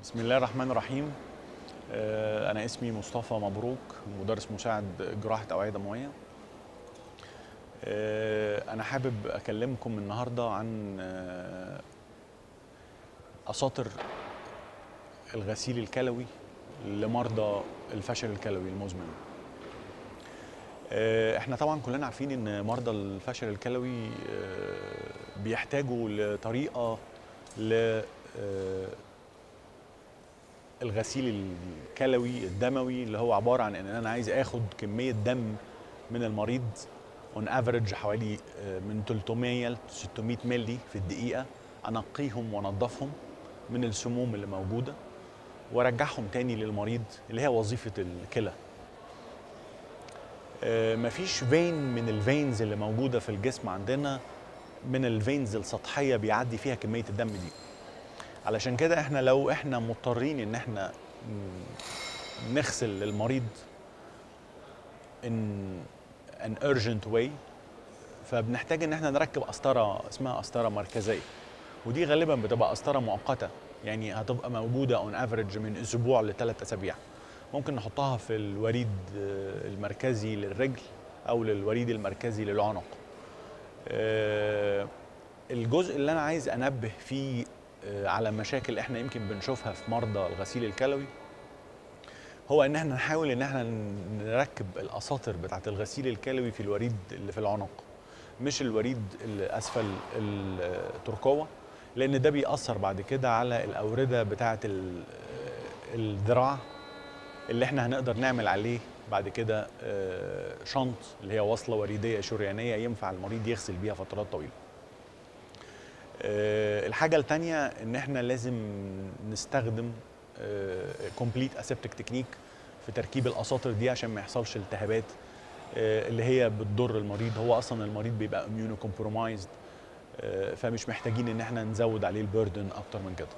بسم الله الرحمن الرحيم آه، أنا اسمي مصطفى مبروك مدرس مساعد جراحة أوعية دموية آه، أنا حابب أكلمكم النهاردة عن آه، أساطر الغسيل الكلوي لمرضى الفشل الكلوي المزمن آه، احنا طبعا كلنا عارفين ان مرضى الفشل الكلوي آه، بيحتاجوا لطريقه ل آه، الغسيل الكلوي الدموي اللي هو عباره عن ان انا عايز اخد كميه دم من المريض اون افريج حوالي آه، من 300 ل 600 مللي في الدقيقه انقيهم وانضفهم من السموم اللي موجوده وارجعهم تاني للمريض اللي هي وظيفه الكلى آه، مفيش فين من الفينز اللي موجوده في الجسم عندنا من الفينز السطحيه بيعدي فيها كميه الدم دي علشان كده احنا لو احنا مضطرين ان احنا م- نغسل المريض in an urgent way فبنحتاج ان احنا نركب قسطره اسمها قسطره مركزيه ودي غالبا بتبقى قسطره مؤقته يعني هتبقى موجوده اون افريج من اسبوع لثلاث اسابيع ممكن نحطها في الوريد آه، المركزي للرجل او للوريد المركزي للعنق آه، الجزء اللي انا عايز انبه فيه آه، على مشاكل احنا يمكن بنشوفها في مرضى الغسيل الكلوي هو ان احنا نحاول ان احنا نركب الاساطر بتاعه الغسيل الكلوي في الوريد اللي في العنق مش الوريد اللي اسفل الترقوه لان ده بيأثر بعد كده على الاورده بتاعه ال- الذراع اللي احنا هنقدر نعمل عليه بعد كده آه، شنط اللي هي وصله وريديه شريانيه ينفع المريض يغسل بيها فترات طويله آه، الحاجة التانية إن إحنا لازم نستخدم كومبليت اسيبتك تكنيك في تركيب الأساطر دي عشان ما يحصلش التهابات آه، اللي هي بتضر المريض هو أصلا المريض بيبقى اميونو كومبرومايزد فمش محتاجين إن إحنا نزود عليه البردن أكتر من كده.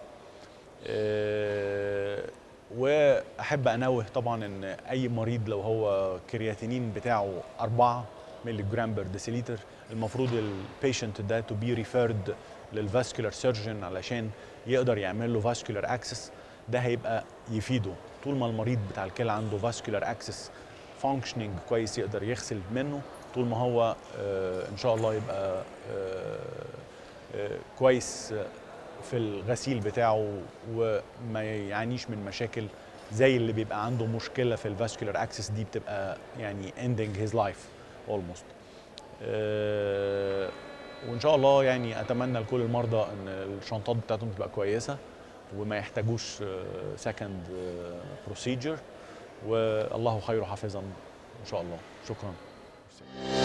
آه، وأحب أنوه طبعا إن أي مريض لو هو كرياتينين بتاعه 4 مللي جرام بير ديسيليتر المفروض البيشنت ده تو بي ريفيرد للفاسكولار سيرجن علشان يقدر يعمل له فاسكولار اكسس ده هيبقى يفيده طول ما المريض بتاع الكلى عنده فاسكولار اكسس فانكشننج كويس يقدر يغسل منه طول ما هو آه، ان شاء الله يبقى آه، آه، كويس في الغسيل بتاعه وما يعانيش من مشاكل زي اللي بيبقى عنده مشكله في الفاسكولار اكسس دي بتبقى يعني ending his life almost آه، وان شاء الله يعني اتمنى لكل المرضى ان الشنطات بتاعتهم تبقى كويسه وما يحتاجوش سكند بروسيجر والله خير حافظا ان شاء الله شكرا